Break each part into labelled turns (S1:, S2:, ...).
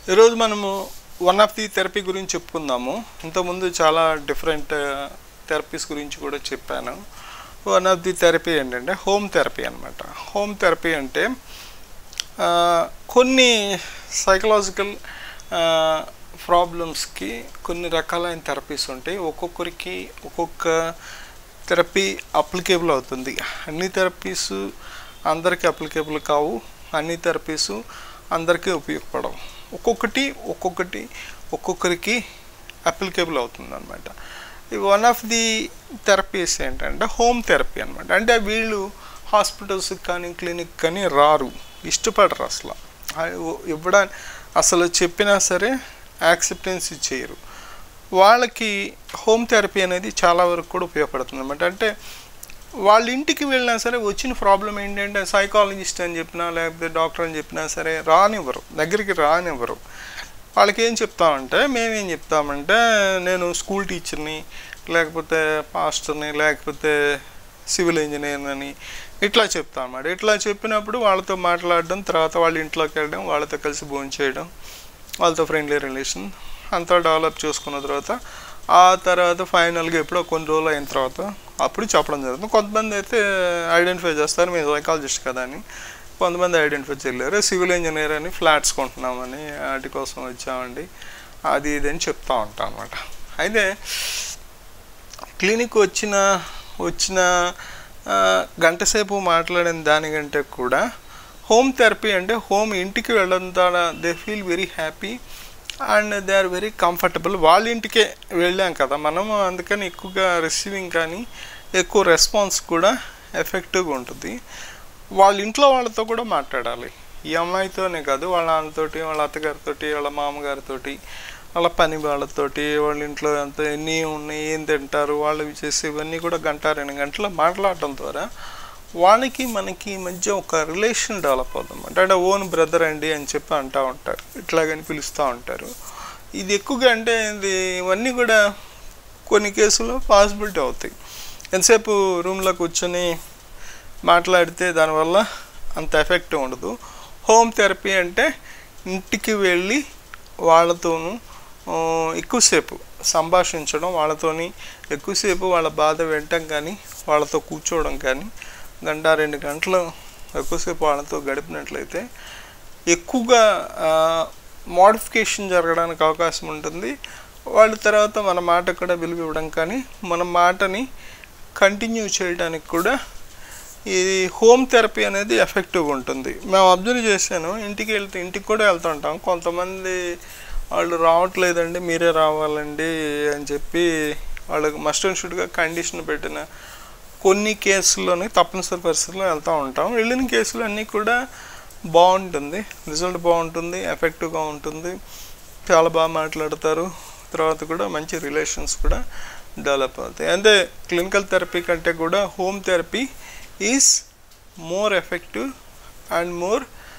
S1: ఈరోజు మనము one of the therapy గురించి చెప్పుకుందాము ఇంతకుముందు చాలా డిఫరెంట్ థెరపీస్ గురించి కూడా చెప్పాను వన్ ఆఫ్ ది థెరపీ ఏంటంటే హోమ్ థెరపీ అనమాట హోమ్ థెరపీ అంటే ఆ, కొన్ని సైకలాజికల్ ప్రాబ్లమ్స్కి కొన్ని రకాలైన థెరపీస్ ఉంటాయి ఒక్కొక్కరికి ఒక్కొక్క థెరపీ అప్లికేబుల్ అవుతుంది అన్ని థెరపీస్ అందరికీ అప్లికేబుల్ కావు అన్ని థెరపీస్ అందరికీ ఉపయోగపడవు ఒక్కొక్కటి ఒక్కొక్కటి ఒక్కొక్కరికి అప్లికేబుల్ అవుతుంది అనమాట వన్ ఆఫ్ ది థెరపీస్ ఏంటంటే హోమ్ థెరపీ అనమాట అంటే వీళ్ళు హాస్పిటల్స్కి కానీ క్లినిక్ కానీ రారు ఇష్టపడరు అసలు ఇవ్వడానికి అసలు చెప్పినా సరే యాక్సెప్టెన్స్ చేయరు వాళ్ళకి హోమ్ థెరపీ అనేది చాలా వరకు కూడా ఉపయోగపడుతుంది అనమాట అంటే వాళ్ళ ఇంటికి వెళ్ళినా సరే వచ్చిన ప్రాబ్లం ఏంటంటే సైకాలజిస్ట్ అని చెప్పినా లేకపోతే డాక్టర్ అని చెప్పినా సరే రానివ్వరు దగ్గరికి రానివ్వరు వాళ్ళకి ఏం చెప్తామంటే మేమేం చెప్తామంటే నేను స్కూల్ టీచర్ని లేకపోతే పాస్టర్ని లేకపోతే సివిల్ ఇంజనీర్ అని ఇట్లా చెప్తాం అన్నమాట ఇట్లా చెప్పినప్పుడు వాళ్ళతో మాట్లాడడం తర్వాత వాళ్ళ ఇంట్లోకి వెళ్ళడం వాళ్ళతో కలిసి భోజనం చేయడం వాళ్ళతో ఫ్రెండ్లీ రిలేషన్ అంతా డెవలప్ చేసుకున్న తర్వాత ఆ తర్వాత ఫైనల్గా ఎప్పుడో కొన్ని రోజులు అయిన తర్వాత అప్పుడు చెప్పడం జరుగుతుంది కొంతమంది అయితే ఐడెంటిఫై చేస్తారు మీరు సైకాలజిస్ట్ కదా అని కొంతమంది ఐడెంటిఫై చేయలేరు సివిల్ ఇంజనీర్ అని ఫ్లాట్స్ కొంటున్నామని వాటి కోసం వచ్చామండి అది ఇది అని చెప్తా ఉంటాం అనమాట అయితే క్లినిక్ వచ్చిన వచ్చిన ఆ, గంట సేపు మాట్లాడిన దానికంటే కూడా హోమ్ థెరపీ అంటే హోమ్ ఇంటికి వెళ్ళడం ద్వారా they feel very happy and they are very comfortable వాళ్ళ ఇంటికే వెళ్ళాం కదా మనం అందుకని ఎక్కువగా రిసీవింగ్ కానీ ఎక్కువ రెస్పాన్స్ కూడా ఎఫెక్టివ్గా ఉంటుంది వాళ్ళ ఇంట్లో వాళ్ళతో కూడా మాట్లాడాలి ఈ అమ్మాయితోనే కాదు వాళ్ళ నాన్నతోటి వాళ్ళ అత్తగారితోటి వాళ్ళ మామగారితోటి వాళ్ళ పని వాళ్ళతోటి వాళ్ళ ఇంట్లో ఎంత ఎన్ని ఉన్నాయి ఏం తింటారు వాళ్ళు చేసి ఇవన్నీ కూడా గంట రెండు గంటలు మాట్లాడటం ద్వారా వాళ్ళకి మనకి మధ్య ఒక రిలేషన్ డెవలప్ అవుతుంది అంటే ఓన్ బ్రదర్ అండి అని చెప్పి అంటూ ఉంటారు ఇట్లాగని పిలుస్తూ ఉంటారు ఇది ఎక్కువగా అంటే ఇది ఇవన్నీ కూడా కొన్ని కేసుల్లో పాసిబిలిటీ అవుతాయి ఎంతసేపు రూమ్లో కూర్చొని మాట్లాడితే దానివల్ల అంత ఎఫెక్ట్ ఉండదు హోమ్ థెరపీ అంటే ఇంటికి వెళ్ళి వాళ్ళతోనూ ఆ, ఎక్కువసేపు సంభాషించడం వాళ్ళతోని ఎక్కువసేపు వాళ్ళ బాధ వినటం కానీ వాళ్ళతో కూర్చోవడం కానీ గంట రెండు గంటలు ఎక్కువసేపు వాళ్ళతో గడిపినట్లయితే ఎక్కువగా మోడిఫికేషన్ జరగడానికి అవకాశం ఉంటుంది వాళ్ళ తర్వాత మన మాట కూడా విలువ ఇవ్వడం కానీ మన మాటని కంటిన్యూ చేయడానికి కూడా ఇది హోమ్ థెరపీ అనేది ఎఫెక్టివ్గా ఉంటుంది మేము అబ్జర్వ్ చేశాను ఇంటికి వెళ్తే ఇంటికి కూడా వెళ్తుంటాం కొంతమంది వాళ్ళు రావట్లేదండి మీరే రావాలండి అని చెప్పి వాళ్ళకి మస్ట్ అండ్ షుడ్గా కండిషన్ పెట్టిన కొన్ని కేసుల్లోని తప్పనిసరి పరిస్థితుల్లో వెళ్తూ ఉంటాం వెళ్ళిన కేసులు అన్నీ కూడా బాగుంటుంది రిజల్ట్ బాగుంటుంది ఎఫెక్టివ్గా ఉంటుంది చాలా బాగా మాట్లాడతారు తర్వాత కూడా మంచి రిలేషన్స్ కూడా డెవలప్ అవుతాయి అంటే క్లినికల్ థెరపీ కంటే కూడా home therapy is more effective and more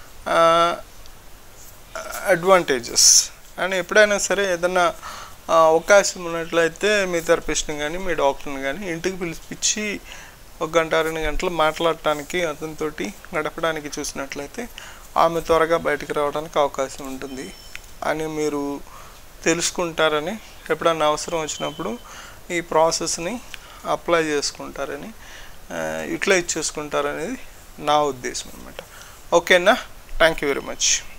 S1: advantages and ఎప్పుడైనా సరే ఏదైనా ఆ, అవకాశం ఉన్నట్లయితే మీ థెరపిస్ట్ని కానీ మీ డాక్టర్ని కానీ ఇంటికి పిలిపించి ఒక గంట రెండు గంటలు మాట్లాడటానికి అతనితోటి గడపడానికి చూసినట్లయితే ఆమె త్వరగా బయటికి రావడానికి అవకాశం ఉంటుంది అని మీరు తెలుసుకుంటారని ఎప్పుడన్నా అవసరం వచ్చినప్పుడు ఈ ప్రాసెస్ని అప్లై చేసుకుంటారని యూటిలైజ్ చేసుకుంటారనేది నా ఉద్దేశం అనమాట ఓకేనా థ్యాంక్ యూ వెరీ మచ్